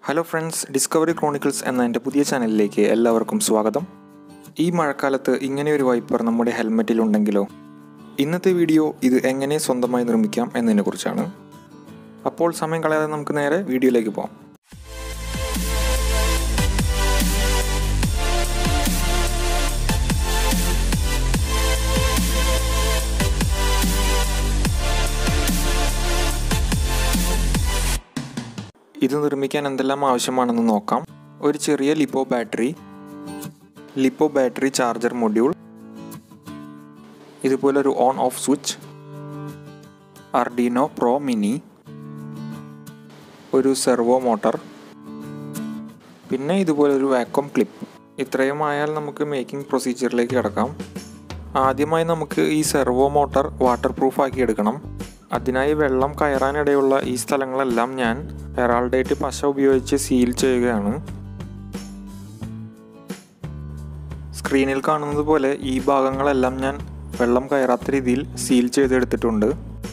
hello friends discovery chronicles എന്ന എൻ്റെ പുതിയ ചാനലിലേക്ക് എല്ലാവർക്കും സ്വാഗതം ഈ മഴക്കാലത്ത് ഇങ്ങനെ ഒരു വൈപ്പർ നമ്മുടെ ഹെൽമെറ്റിൽ ഉണ്ടെങ്കിലോ ഇന്നത്തെ വീഡിയോ ഇത് എങ്ങനെ സ്വന്തമായി നിർമ്മിക്കാം എന്നതിനെക്കുറിച്ചാണ് അപ്പോൾ സമയം കളയാതെ നമുക്ക് നേരെ വീഡിയോയിലേക്ക് പോകാം ഇത് നിർമ്മിക്കാൻ എന്തെല്ലാം ആവശ്യമാണെന്ന് നോക്കാം ഒരു ചെറിയ lipo battery lipo battery charger module ഇതുപോലെ ഒരു on off switch Arduino pro mini ഒരു സെർവോ മോട്ടർ പിന്നെ ഇതുപോലെ ഒരു വാക്വം ക്ലിപ്പ് ഇത്രയും ആയാൽ നമുക്ക് മേക്കിംഗ് പ്രൊസീജിയറിലേക്ക് കിടക്കാം ആദ്യമായി നമുക്ക് ഈ സെർവോ മോട്ടർ വാട്ടർ പ്രൂഫ് ആക്കി എടുക്കണം അതിനായി വെള്ളം കയറാനിടയുള്ള ഈ സ്ഥലങ്ങളെല്ലാം ഞാൻ ഹെറാൾഡേറ്റ് പശ ഉപയോഗിച്ച് സീൽ ചെയ്യുകയാണ് സ്ക്രീനിൽ കാണുന്നത് പോലെ ഈ ഭാഗങ്ങളെല്ലാം ഞാൻ വെള്ളം കയറാത്ത രീതിയിൽ സീൽ ചെയ്തെടുത്തിട്ടുണ്ട്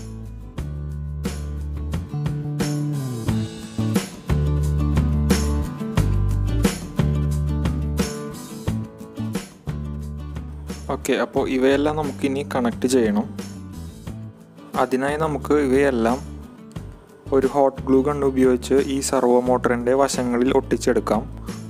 ഓക്കെ അപ്പോൾ ഇവയെല്ലാം നമുക്കിനി കണക്ട് ചെയ്യണം അതിനായി നമുക്ക് ഇവയെല്ലാം ഒരു ഹോട്ട് ഗ്ലൂ ഗൺ ഉപയോഗിച്ച് ഈ സർവോ മോട്ടറിൻ്റെ വശങ്ങളിൽ ഒട്ടിച്ചെടുക്കാം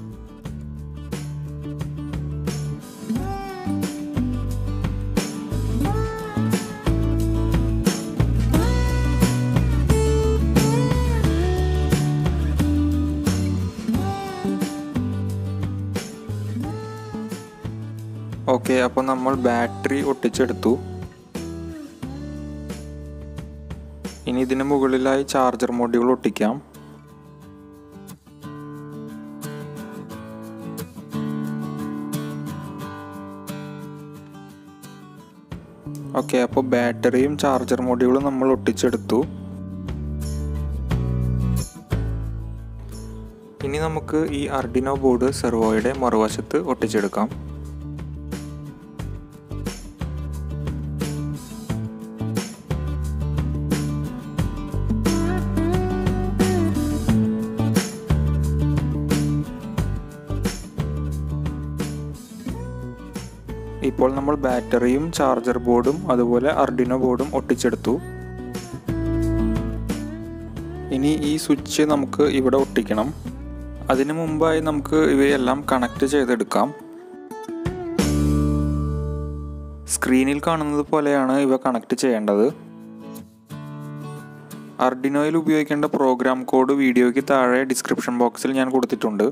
ഓക്കെ അപ്പോൾ നമ്മൾ ബാറ്ററി ഒട്ടിച്ചെടുത്തു ഇനി ഇതിന് മുകളിലായി ചാർജർ മൊഡ്യൂൾ ഒട്ടിക്കാം ഓക്കെ അപ്പോൾ ബാറ്ററിയും ചാർജർ മൊഡ്യൂളും നമ്മൾ ഒട്ടിച്ചെടുത്തു ഇനി നമുക്ക് ഈ അർഡിനോ ബോർഡ് സെർവോയുടെ മറുവശത്ത് ഒട്ടിച്ചെടുക്കാം ഇപ്പോൾ നമ്മൾ ബാറ്ററിയും ചാർജർ ബോർഡും അതുപോലെ അർഡിനോ ബോർഡും ഒട്ടിച്ചെടുത്തു ഇനി ഈ സ്വിച്ച് നമുക്ക് ഇവിടെ ഒട്ടിക്കണം അതിനു മുമ്പായി നമുക്ക് ഇവയെല്ലാം കണക്ട് ചെയ്തെടുക്കാം സ്ക്രീനിൽ കാണുന്നത് പോലെയാണ് ഇവ കണക്ട് ചെയ്യേണ്ടത് അർഡിനോയിൽ ഉപയോഗിക്കേണ്ട പ്രോഗ്രാം കോഡ് വീഡിയോയ്ക്ക് താഴെ ഡിസ്ക്രിപ്ഷൻ ബോക്സിൽ ഞാൻ കൊടുത്തിട്ടുണ്ട്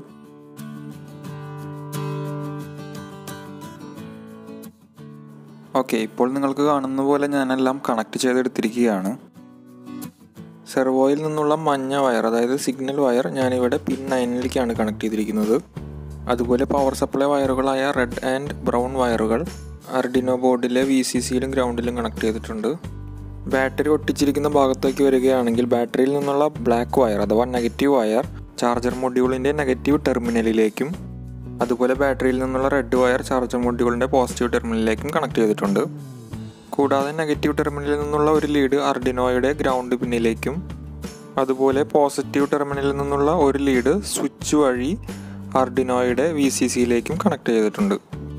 ഓക്കെ ഇപ്പോൾ നിങ്ങൾക്ക് കാണുന്ന പോലെ ഞാനെല്ലാം കണക്ട് ചെയ്തെടുത്തിരിക്കുകയാണ് സെർവോയിൽ നിന്നുള്ള മഞ്ഞ വയർ അതായത് സിഗ്നൽ വയർ ഞാനിവിടെ പിൻ നയനിലേക്കാണ് കണക്ട് ചെയ്തിരിക്കുന്നത് അതുപോലെ പവർ സപ്ലൈ വയറുകളായ റെഡ് ആൻഡ് ബ്രൗൺ വയറുകൾ അർഡിനോ ബോർഡിലെ വി സി സിയിലും ഗ്രൗണ്ടിലും കണക്ട് ചെയ്തിട്ടുണ്ട് ബാറ്ററി ഒട്ടിച്ചിരിക്കുന്ന ഭാഗത്തേക്ക് വരികയാണെങ്കിൽ ബാറ്ററിയിൽ നിന്നുള്ള ബ്ലാക്ക് വയർ അഥവാ നെഗറ്റീവ് വയർ ചാർജർ മൊഡ്യൂളിൻ്റെ നെഗറ്റീവ് ടെർമിനലിലേക്കും അതുപോലെ ബാറ്ററിയിൽ നിന്നുള്ള റെഡ് വയർ ചാർജർ മൊഡ്യൂളിൻ്റെ പോസിറ്റീവ് ടെർമിനലിലേക്കും കണക്ട് ചെയ്തിട്ടുണ്ട് കൂടാതെ നെഗറ്റീവ് ടെർമിനലിൽ നിന്നുള്ള ഒരു ലീഡ് അർഡിനോയുടെ ഗ്രൗണ്ട് പിന്നിലേക്കും അതുപോലെ പോസിറ്റീവ് ടെർമിനലിൽ നിന്നുള്ള ഒരു ലീഡ് സ്വിച്ച് വഴി അർഡിനോയുടെ വി സി സിയിലേക്കും കണക്ട് ചെയ്തിട്ടുണ്ട്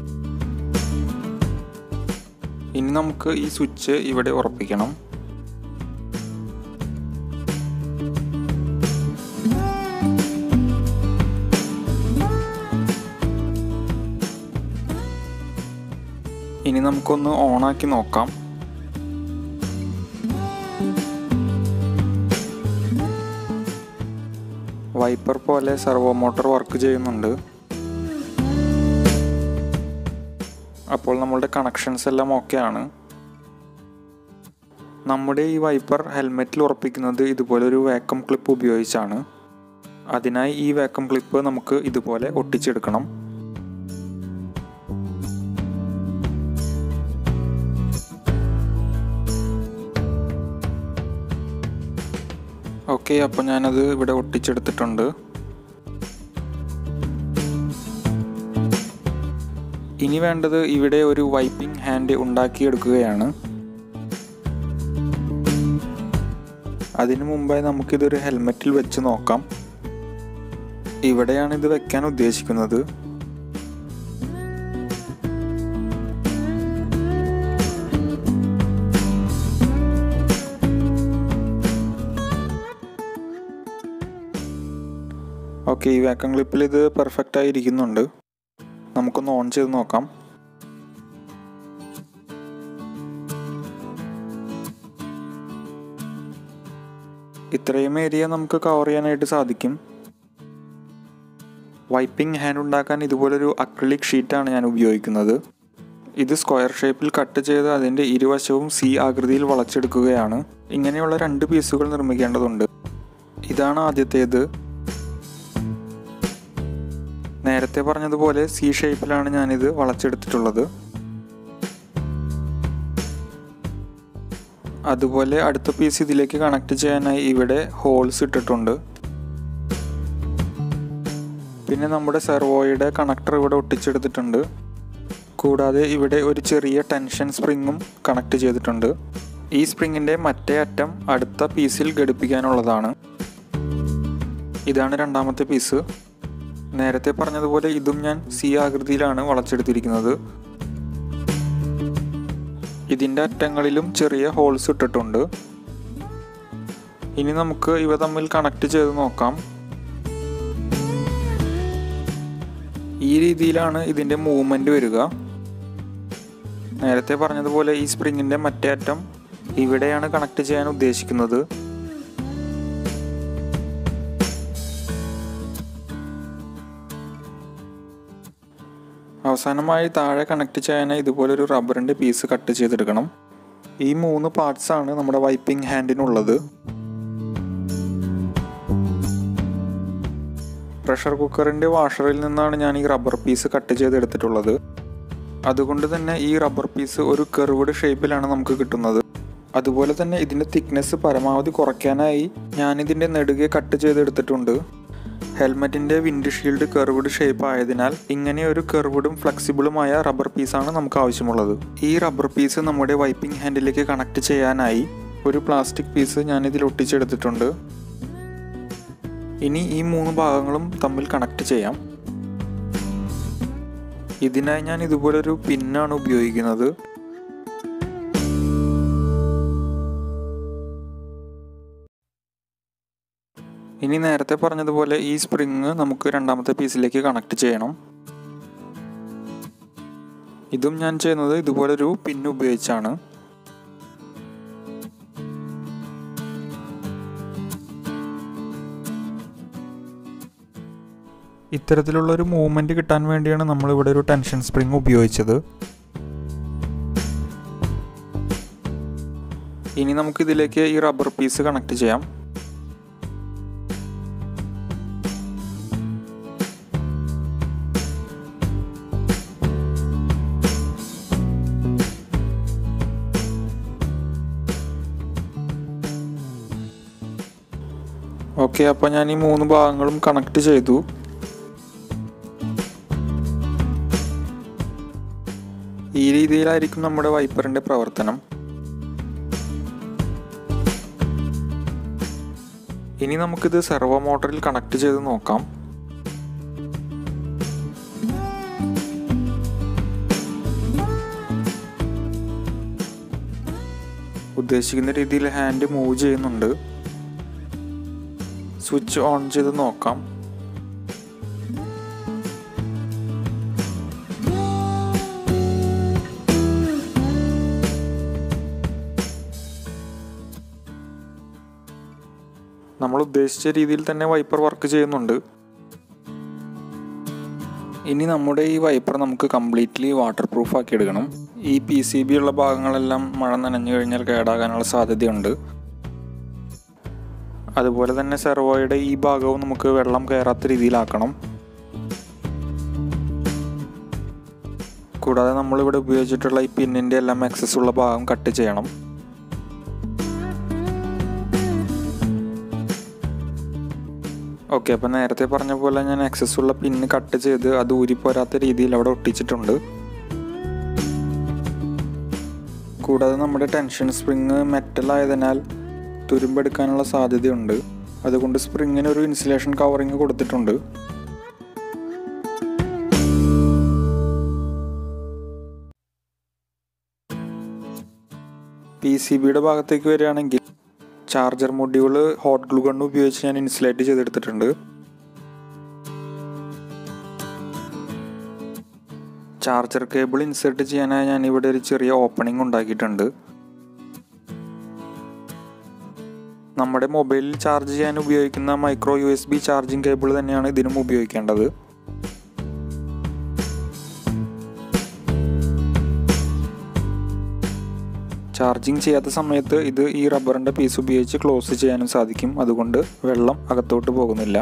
ഇനി നമുക്ക് ഈ സ്വിച്ച് ഇവിടെ ഉറപ്പിക്കണം ഇനി നമുക്കൊന്ന് ഓണാക്കി നോക്കാം വൈപ്പർ പോലെ സെർവോ മോട്ടോർ വർക്ക് ചെയ്യുന്നുണ്ട് അപ്പോൾ നമ്മളുടെ കണക്ഷൻസ് എല്ലാം ഓക്കെ ആണ് നമ്മുടെ ഈ വൈപ്പർ ഹെൽമെറ്റിൽ ഉറപ്പിക്കുന്നത് ഇതുപോലെ ഒരു വാക്കം ക്ലിപ്പ് ഉപയോഗിച്ചാണ് അതിനായി ഈ വാക്കം ക്ലിപ്പ് നമുക്ക് ഇതുപോലെ ഒട്ടിച്ചെടുക്കണം ഓക്കെ അപ്പോൾ ഞാനത് ഇവിടെ ഒട്ടിച്ചെടുത്തിട്ടുണ്ട് ഇനി വേണ്ടത് ഇവിടെ ഒരു വൈപ്പിംഗ് ഹാൻഡ് ഉണ്ടാക്കിയെടുക്കുകയാണ് അതിനു മുമ്പായി നമുക്കിതൊരു ഹെൽമെറ്റിൽ വെച്ച് നോക്കാം ഇവിടെയാണ് ഇത് വെക്കാൻ ഉദ്ദേശിക്കുന്നത് ഓക്കെ ഈ വാക്കം ക്ലിപ്പിൽ ഇത് പെർഫെക്റ്റ് ആയി ഇരിക്കുന്നുണ്ട് നമുക്കൊന്ന് ഓൺ ചെയ്ത് നോക്കാം ഇത്രയും ഏരിയ നമുക്ക് കവർ ചെയ്യാനായിട്ട് സാധിക്കും വൈപ്പിംഗ് ഹാൻഡ് ഉണ്ടാക്കാൻ ഇതുപോലൊരു അക്രിലിക് ഷീറ്റാണ് ഞാൻ ഉപയോഗിക്കുന്നത് ഇത് സ്ക്വയർ ഷേപ്പിൽ കട്ട് ചെയ്ത് അതിൻ്റെ ഇരുവശവും സി ആകൃതിയിൽ വളച്ചെടുക്കുകയാണ് ഇങ്ങനെയുള്ള രണ്ട് പീസുകൾ നിർമ്മിക്കേണ്ടതുണ്ട് ഇതാണ് ആദ്യത്തേത് നേരത്തെ പറഞ്ഞതുപോലെ സി ഷേപ്പിലാണ് ഞാനിത് വളച്ചെടുത്തിട്ടുള്ളത് അതുപോലെ അടുത്ത പീസ് ഇതിലേക്ക് കണക്ട് ചെയ്യാനായി ഇവിടെ ഹോൾസ് ഇട്ടിട്ടുണ്ട് പിന്നെ നമ്മുടെ സെർവോയുടെ കണക്ടർ ഇവിടെ ഒട്ടിച്ചെടുത്തിട്ടുണ്ട് കൂടാതെ ഇവിടെ ഒരു ചെറിയ ടെൻഷൻ സ്പ്രിങ്ങും കണക്ട് ചെയ്തിട്ടുണ്ട് ഈ സ്പ്രിങ്ങിൻ്റെ മറ്റേ അറ്റം അടുത്ത പീസിൽ ഘടിപ്പിക്കാനുള്ളതാണ് ഇതാണ് രണ്ടാമത്തെ പീസ് നേരത്തെ പറഞ്ഞതുപോലെ ഇതും ഞാൻ സി ആകൃതിയിലാണ് വളച്ചെടുത്തിരിക്കുന്നത് ഇതിൻ്റെ അറ്റങ്ങളിലും ചെറിയ ഹോൾസ് ഇട്ടിട്ടുണ്ട് ഇനി നമുക്ക് ഇവ തമ്മിൽ കണക്ട് ചെയ്ത് നോക്കാം ഈ രീതിയിലാണ് ഇതിൻ്റെ മൂവ്മെൻ്റ് വരിക നേരത്തെ പറഞ്ഞതുപോലെ ഈ സ്പ്രിങ്ങിൻ്റെ മറ്റേ അറ്റം ഇവിടെയാണ് കണക്ട് ചെയ്യാൻ ഉദ്ദേശിക്കുന്നത് അവസാനമായി താഴെ കണക്ട് ചെയ്യാനായി ഇതുപോലൊരു റബ്ബറിൻ്റെ പീസ് കട്ട് ചെയ്തെടുക്കണം ഈ മൂന്ന് പാർട്സ് ആണ് നമ്മുടെ വൈപ്പിംഗ് ഹാൻഡിനുള്ളത് പ്രഷർ കുക്കറിൻ്റെ വാഷറിൽ നിന്നാണ് ഞാൻ ഈ റബ്ബർ പീസ് കട്ട് ചെയ്തെടുത്തിട്ടുള്ളത് അതുകൊണ്ട് തന്നെ ഈ റബ്ബർ പീസ് ഒരു കെർവ്ഡ് ഷേപ്പിലാണ് നമുക്ക് കിട്ടുന്നത് അതുപോലെ തന്നെ ഇതിൻ്റെ തിക്നെസ് പരമാവധി കുറയ്ക്കാനായി ഞാനിതിൻ്റെ നെടുകെ കട്ട് ചെയ്തെടുത്തിട്ടുണ്ട് ഹെൽമെറ്റിൻ്റെ വിൻഡ് ഷീൽഡ് കെർവ്ഡ് ഷേപ്പ് ആയതിനാൽ ഇങ്ങനെ ഒരു കെർവ്ഡും ഫ്ലെക്സിബിളുമായ റബ്ബർ പീസാണ് നമുക്ക് ആവശ്യമുള്ളത് ഈ റബ്ബർ പീസ് നമ്മുടെ വൈപ്പിംഗ് ഹാൻഡിലേക്ക് കണക്ട് ചെയ്യാനായി ഒരു പ്ലാസ്റ്റിക് പീസ് ഞാനിതിൽ ഒട്ടിച്ചെടുത്തിട്ടുണ്ട് ഇനി ഈ മൂന്ന് ഭാഗങ്ങളും തമ്മിൽ കണക്ട് ചെയ്യാം ഇതിനായി ഞാൻ ഇതുപോലൊരു പിന്നാണ് ഉപയോഗിക്കുന്നത് ഇനി നേരത്തെ പറഞ്ഞതുപോലെ ഈ സ്പ്രിങ് നമുക്ക് രണ്ടാമത്തെ പീസിലേക്ക് കണക്ട് ചെയ്യണം ഇതും ഞാൻ ചെയ്യുന്നത് ഇതുപോലൊരു പിൻ ഉപയോഗിച്ചാണ് ഇത്തരത്തിലുള്ള ഒരു മൂവ്മെൻറ്റ് കിട്ടാൻ വേണ്ടിയാണ് നമ്മളിവിടെ ഒരു ടെൻഷൻ സ്പ്രിങ് ഉപയോഗിച്ചത് ഇനി നമുക്ക് ഇതിലേക്ക് ഈ റബ്ബർ പീസ് കണക്ട് ചെയ്യാം ഓക്കെ അപ്പോൾ ഞാൻ ഈ മൂന്ന് ഭാഗങ്ങളും കണക്ട് ചെയ്തു ഈ രീതിയിലായിരിക്കും നമ്മുടെ വൈപ്പറിൻ്റെ പ്രവർത്തനം ഇനി നമുക്കിത് സെർവോ മോട്ടറിൽ കണക്ട് ചെയ്ത് നോക്കാം ഉദ്ദേശിക്കുന്ന രീതിയിൽ ഹാൻഡ് മൂവ് ചെയ്യുന്നുണ്ട് സ്വിച്ച് ഓൺ ചെയ്ത് നോക്കാം നമ്മൾ ഉദ്ദേശിച്ച രീതിയിൽ തന്നെ വൈപ്പർ വർക്ക് ചെയ്യുന്നുണ്ട് ഇനി നമ്മുടെ ഈ വൈപ്പർ നമുക്ക് കംപ്ലീറ്റ്ലി വാട്ടർ പ്രൂഫ് ആക്കി എടുക്കണം ഈ പി സി ബി ഉള്ള ഭാഗങ്ങളെല്ലാം മഴ നനഞ്ഞു കഴിഞ്ഞാൽ കേടാകാനുള്ള സാധ്യതയുണ്ട് അതുപോലെ തന്നെ സെർവോയുടെ ഈ ഭാഗവും നമുക്ക് വെള്ളം കയറാത്ത രീതിയിലാക്കണം കൂടാതെ നമ്മളിവിടെ ഉപയോഗിച്ചിട്ടുള്ള ഈ പിന്നിൻ്റെ എല്ലാം എക്സസ് ഉള്ള ഭാഗം കട്ട് ചെയ്യണം ഓക്കെ അപ്പോൾ നേരത്തെ പറഞ്ഞ പോലെ ഞാൻ എക്സസ് ഉള്ള പിന്ന് കട്ട് ചെയ്ത് അത് ഊരിപ്പോരാത്ത രീതിയിൽ അവിടെ ഒട്ടിച്ചിട്ടുണ്ട് കൂടാതെ നമ്മുടെ ടെൻഷൻ സ്പ്രിങ് മെറ്റൽ ആയതിനാൽ തുരുമ്പെടുക്കാനുള്ള സാധ്യതയുണ്ട് അതുകൊണ്ട് സ്പ്രിങ്ങിന് ഒരു ഇൻസുലേഷൻ കവറിങ് കൊടുത്തിട്ടുണ്ട് പി സി ബിയുടെ ഭാഗത്തേക്ക് വരികയാണെങ്കിൽ charger module hot glue gun ഉപയോഗിച്ച് ഞാൻ ഇൻസുലേറ്റ് ചെയ്തെടുത്തിട്ടുണ്ട് ചാർജർ കേബിൾ ഇൻസേർട്ട് ചെയ്യാനായി ഞാൻ ഇവിടെ ഒരു ചെറിയ ഓപ്പണിംഗ് ഉണ്ടാക്കിയിട്ടുണ്ട് നമ്മുടെ മൊബൈലിൽ ചാർജ് ചെയ്യാൻ ഉപയോഗിക്കുന്ന micro U S B charging cable തന്നെയാണ് ഇതിനും ഉപയോഗിക്കേണ്ടത് ചാർജിങ് ചെയ്യാത്ത സമയത്ത് ഇത് ഈ റബ്ബറിൻ്റെ പീസ് ഉപയോഗിച്ച് ക്ലോസ് ചെയ്യാനും സാധിക്കും അതുകൊണ്ട് വെള്ളം അകത്തോട്ട് പോകുന്നില്ല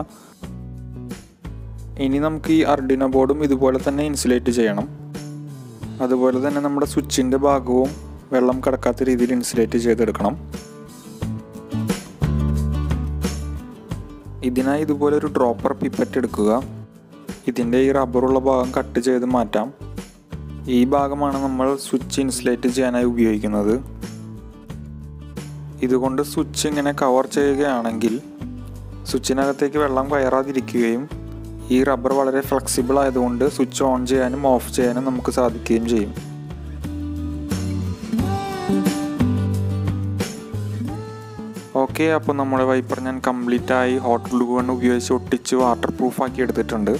ഇനി നമുക്ക് ഈ അർഡിനോ ബോർഡും ഇതുപോലെ തന്നെ ഇൻസുലേറ്റ് ചെയ്യണം അതുപോലെ തന്നെ നമ്മുടെ സ്വിച്ചിൻ്റെ ഭാഗവും വെള്ളം കടക്കാത്ത രീതിയിൽ ഇൻസുലേറ്റ് ചെയ്തെടുക്കണം ഇതിനായി ഇതുപോലെ ഒരു ഡ്രോപ്പർ പിപ്പറ്റ് എടുക്കുക ഇതിൻ്റെ ഈ റബ്ബറുള്ള ഭാഗം കട്ട് ചെയ്ത് മാറ്റാം ഈ ഭാഗമാണ് നമ്മൾ സ്വിച്ച് ഇൻസുലേറ്റ് ചെയ്യാനായി ഉപയോഗിക്കുന്നത് ഇതുകൊണ്ട് സ്വിച്ച് ഇങ്ങനെ കവർ ചെയ്യുകയാണെങ്കിൽ സ്വിച്ചിനകത്തേക്ക് വെള്ളം കയറാതിരിക്കുകയും ഈ റബ്ബർ വളരെ ഫ്ലെക്സിബിൾ ആയതുകൊണ്ട് സ്വിച്ച് ഓൺ ചെയ്യാനും ഓഫ് ചെയ്യാനും നമുക്ക് സാധിക്കുകയും ചെയ്യും ഓക്കെ അപ്പോൾ നമ്മുടെ വൈപ്പർ ഞാൻ കംപ്ലീറ്റ് ആയി ഹോട്ട് ഗ്ലൂ ഗൺ ഉപയോഗിച്ച് ഒട്ടിച്ച് വാട്ടർ പ്രൂഫ് ആക്കി എടുത്തിട്ടുണ്ട്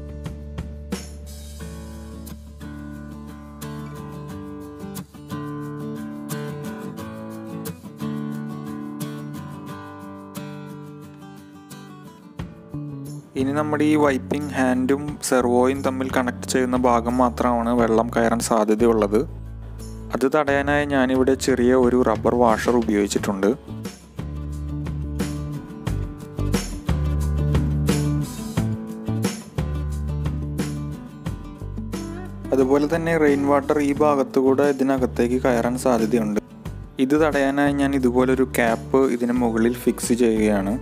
ഇനി നമ്മുടെ ഈ വൈപ്പിംഗ് ഹാൻഡും സെർവോയും തമ്മിൽ കണക്ട് ചെയ്യുന്ന ഭാഗം മാത്രമാണ് വെള്ളം കയറാൻ സാധ്യതയുള്ളത് അത് തടയാനായി ഞാനിവിടെ ചെറിയ ഒരു റബ്ബർ വാഷർ ഉപയോഗിച്ചിട്ടുണ്ട് അതുപോലെ തന്നെ റെയിൻ വാട്ടർ ഈ ഭാഗത്തുകൂടെ ഇതിനകത്തേക്ക് കയറാൻ സാധ്യതയുണ്ട് ഇത് തടയാനായി ഞാൻ ഇതുപോലൊരു ക്യാപ്പ് ഇതിന് മുകളിൽ ഫിക്സ് ചെയ്യുകയാണ്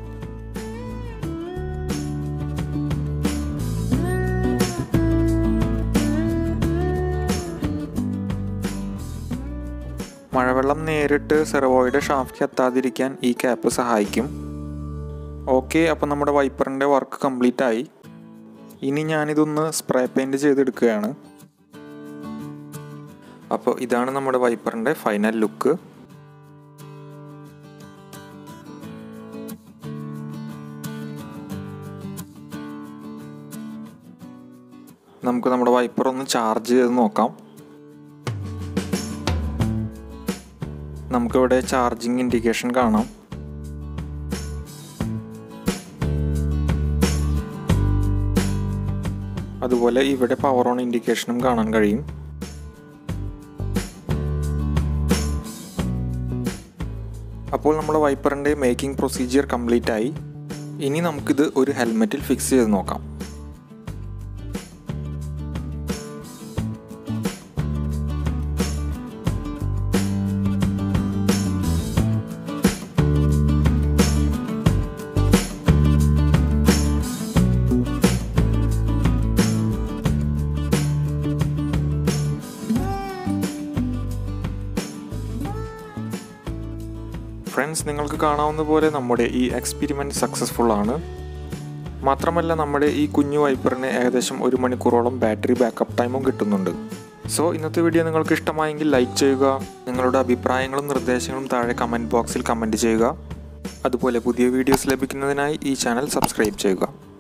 മഴവെള്ളം നേരിട്ട് സെർവോയുടെ ഷാഫ്റ്റ് എത്താതിരിക്കാൻ ഈ ക്യാപ്പ് സഹായിക്കും ഓക്കെ അപ്പോൾ നമ്മുടെ വൈപ്പറിൻ്റെ വർക്ക് കംപ്ലീറ്റ് ആയി ഇനി ഞാനിതൊന്ന് സ്പ്രേ പെയിൻറ് ചെയ്തെടുക്കുകയാണ് അപ്പോൾ ഇതാണ് നമ്മുടെ വൈപ്പറിൻ്റെ ഫൈനൽ ലുക്ക് നമുക്ക് നമ്മുടെ വൈപ്പർ ഒന്ന് ചാർജ് ചെയ്ത് നോക്കാം നമുക്കിവിടെ ചാർജിങ് ഇൻഡിക്കേഷൻ കാണാം അതുപോലെ ഇവിടെ പവർ ഓൺ ഇൻഡിക്കേഷനും കാണാൻ കഴിയും അപ്പോൾ നമ്മുടെ വൈപ്പറിൻ്റെ മേക്കിംഗ് പ്രൊസീജിയർ കംപ്ലീറ്റ് ആയി ഇനി നമുക്കിത് ഒരു ഹെൽമെറ്റിൽ ഫിക്സ് ചെയ്ത് നോക്കാം ഫ്രണ്ട്സ് നിങ്ങൾക്ക് കാണാവുന്ന പോലെ നമ്മുടെ ഈ എക്സ്പെരിമെൻറ്റ് സക്സസ്ഫുൾ ആണ് മാത്രമല്ല നമ്മുടെ ഈ കുഞ്ഞു വൈപ്പറിന് ഏകദേശം ഒരു മണിക്കൂറോളം ബാറ്ററി ബാക്കപ്പ് ടൈമും കിട്ടുന്നുണ്ട് സോ ഇന്നത്തെ വീഡിയോ നിങ്ങൾക്ക് ഇഷ്ടമായെങ്കിൽ ലൈക്ക് ചെയ്യുക നിങ്ങളുടെ അഭിപ്രായങ്ങളും നിർദ്ദേശങ്ങളും താഴെ കമൻറ്റ് ബോക്സിൽ കമൻറ്റ് ചെയ്യുക അതുപോലെ പുതിയ വീഡിയോസ് ലഭിക്കുന്നതിനായി ഈ ചാനൽ സബ്സ്ക്രൈബ് ചെയ്യുക